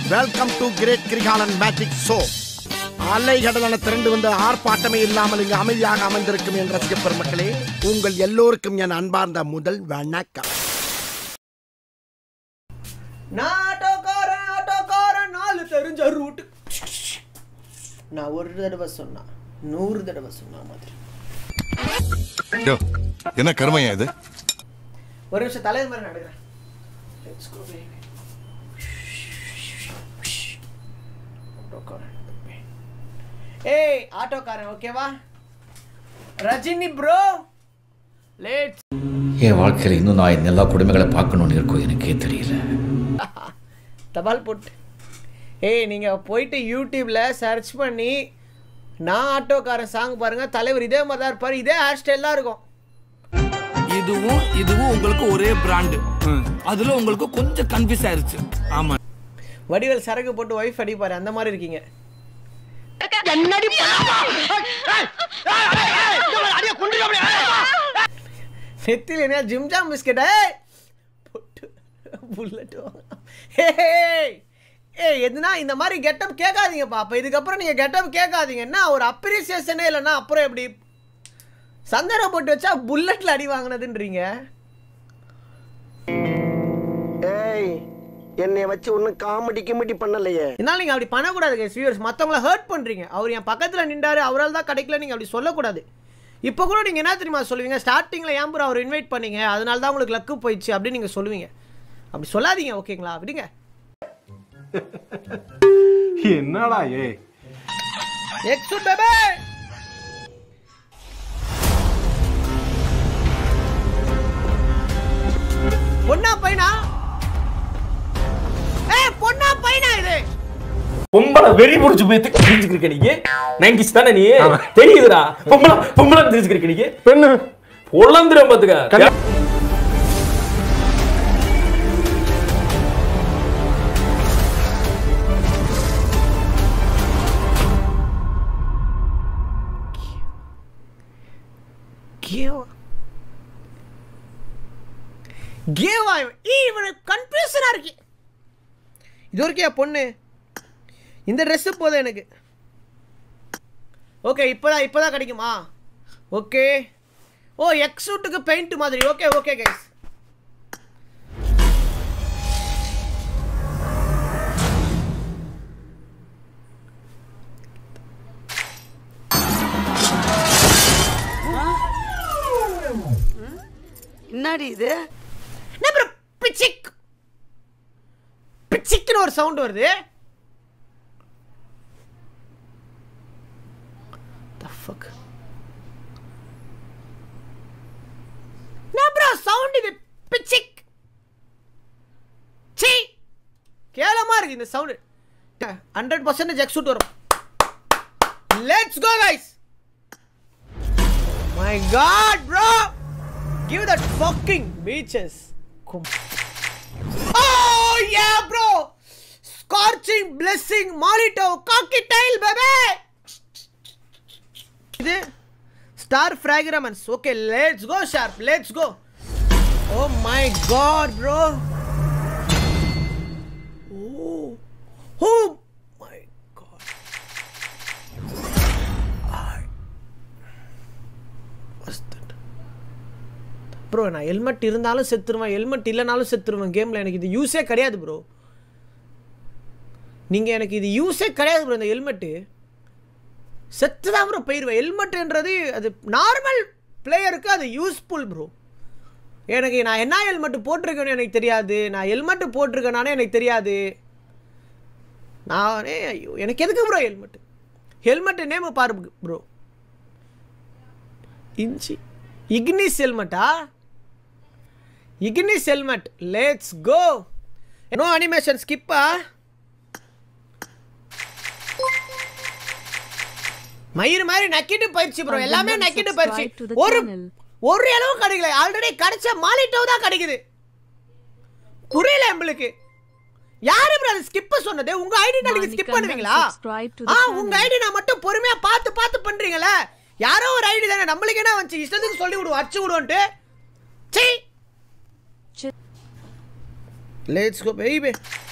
Welcome to great Kirikalan magic show அலைகடலான திரண்டு வந்த ஆர்ப்பாட்டமே இல்லாமல் இங்கு அமைதியாக அமர்ந்திருக்கும் என் ரசிக பெருமக்களே உங்கள் எல்லோருக்கும் என் அன்பார்ந்த முதல் வணக்கம் நான் ஆட்டோக்காரன் ஆட்டோக்காரன் நாலு தெரிஞ்ச ரூட்டு நான் ஒரு தடவை சொன்னா நூறு தடவை சொன்ன மாதிரி யோ, என்ன கருமையா இது ஒரு நிமிஷம் தலைவர் மாதிரி நடக்கிறேன் Let's go, baby. ஆட்டோக்காரன் ஏய் ஆட்டோக்காரன் ஓகேவா ரஜினி ப்ரோ லேட் என் வாழ்க்கையில் இன்னும் நான் இந்த எல்லா குடும்பங்களை பார்க்கணுன்னு இருக்கோ எனக்கே தெரியல தபால் போட்டு ஏய் நீங்கள் போயிட்டு யூடியூப்பில் சர்ச் பண்ணி நான் ஆட்டோக்காரன் சாங் பாருங்கள் தலைவர் இதே மாதிரி தான் இருப்பார் இதே ஹேர் ஸ்டைல் தான் இருக்கும் இதுவும் இதுவும் உங்களுக்கு ஒரே பிராண்டு அதுல உங்களுக்கு கொஞ்சம் கன்ஃபியூஸ் ஆயிருச்சு ஆமா வடிவேல் சரக்கு போட்டு ஒய்ஃப் அடிப்பார் அந்த மாதிரி இருக்கீங்க நெத்தியில் என்ன ஜிம்ஜாம் பிஸ்கெட் போட்டு புல்லட் ஏய் எதுனா இந்த மாதிரி கெட்டப் கேட்காதீங்கப்பா அப்போ இதுக்கப்புறம் நீங்கள் கெட்டப் கேட்காதீங்க என்ன ஒரு அப்ரிசியேஷனே இல்லைன்னா அப்புறம் எப்படி சந்தனம் போட்டு வச்சா புல்லட்ல அடி வாங்கினதுன்றீங்க ஏய் என்னை வச்சு ஒன்னும் காமெடி கிமெடி பண்ணலையே இதனால நீங்கள் அப்படி பண்ணக்கூடாது கைஸ் வியூவர்ஸ் மற்றவங்கள ஹர்ட் பண்ணுறீங்க அவர் என் பக்கத்தில் நின்றாரு அவரால் தான் கிடைக்கல நீங்கள் அப்படி சொல்லக்கூடாது இப்போ கூட நீங்கள் என்ன தெரியுமா சொல்லுவீங்க ஸ்டார்டிங்கில் ஏன் ப்ரோ அவர் இன்வைட் பண்ணீங்க அதனால தான் உங்களுக்கு லக்கு போயிடுச்சு அப்படின்னு நீங்கள் சொல்லுவீங்க அப்படி சொல்லாதீங்க ஓகேங்களா விடுங்க என்னடா ஏ எக்ஸு பேபே பொண்ணா பையனா ஏ பொண்ணா பையனா இது பொம்பளை வெறி புடிச்சு போய் தெரிஞ்சுக்கிருக்க நீங்க நைன்டிஸ் தானே நீ தெரியுதுடா பொம்பளை பொம்பளை தெரிஞ்சுக்கிருக்க நீங்க பெண்ணு பொழந்துரும் பாத்துக்க கேவா கேவா இவனு கன்ஃபியூஷனா இருக்கு இது வரைக்கும் என் பொண்ணு இந்த ட்ரெஸ்ஸு போதும் எனக்கு ஓகே இப்போதான் இப்போதான் கிடைக்குமா ஓகே ஓ எக்ஸ் சூட்டுக்கு பெயிண்ட் மாதிரி ஓகே ஓகே கைஸ் என்னடி இது என்ன ப்ரோ பிச்சிக் பிச்சிக்னு ஒரு சவுண்ட் வருது The fuck? என்ன ப்ரோ சவுண்ட் இது பிச்சிக் சி கேவலமா இருக்கு இந்த சவுண்ட் ஹண்ட்ரட் பர்சன்டேஜ் எக்ஸூட் வரும் let's go guys my god bro Give that fucking beaches. Come. Oh yeah, bro. Scorching, blessing, Molito, cocktail, baby. இது star fragrance okay let's go sharp let's go oh my god bro oh oh my god bro நான் helmet இருந்தாலும் செத்துருவேன் helmet இல்லைனாலும் செத்துருவேன் கேமில் எனக்கு இது யூஸே கிடையாது ப்ரோ நீங்கள் எனக்கு இது யூஸே கிடையாது ப்ரோ இந்த ஹெல்மெட்டு செத்து தான் ப்ரோ போயிடுவேன் ஹெல்மெட்டுன்றது அது நார்மல் பிளேயருக்கு அது யூஸ்ஃபுல் ப்ரோ எனக்கு நான் என்ன ஹெல்மெட் போட்டிருக்கேன்னு எனக்கு தெரியாது நான் ஹெல்மெட்டு போட்டிருக்கேனானே எனக்கு தெரியாது நானே ஐயோ எனக்கு எதுக்கு ப்ரோ ஹெல்மெட்டு ஹெல்மெட்டு நேம் பாரு ப்ரோ இன்ச்சி இக்னிஸ் ஹெல்மெட்டா Ignis helmet let's go no animation ஸ்கிப்பா மயிர் மாதிரி நக்கிட்டு போயிடுச்சு ப்ரோ எல்லாமே நக்கிட்டு போயிடுச்சு ஒரு ஒரு அளவு கிடைக்கல ஆல்ரெடி கிடைச்ச மாலிட்டோ தான் கிடைக்குது புரியல நம்மளுக்கு யாரு ப்ரோ அது ஸ்கிப் சொன்னது உங்க ஐடி நீங்க ஸ்கிப் பண்ணுவீங்களா ஆ உங்க ஐடி நான் மட்டும் பொறுமையா பார்த்து பார்த்து பண்றீங்களே யாரோ ஒரு ஐடி தானே நம்மளுக்கு என்ன வந்துச்சு இஷ்டத்துக்கு சொல்லி விடுவோம் அடிச்சு விடுவோன்ட்டு சீ லெட்ஸ் கோ பேபி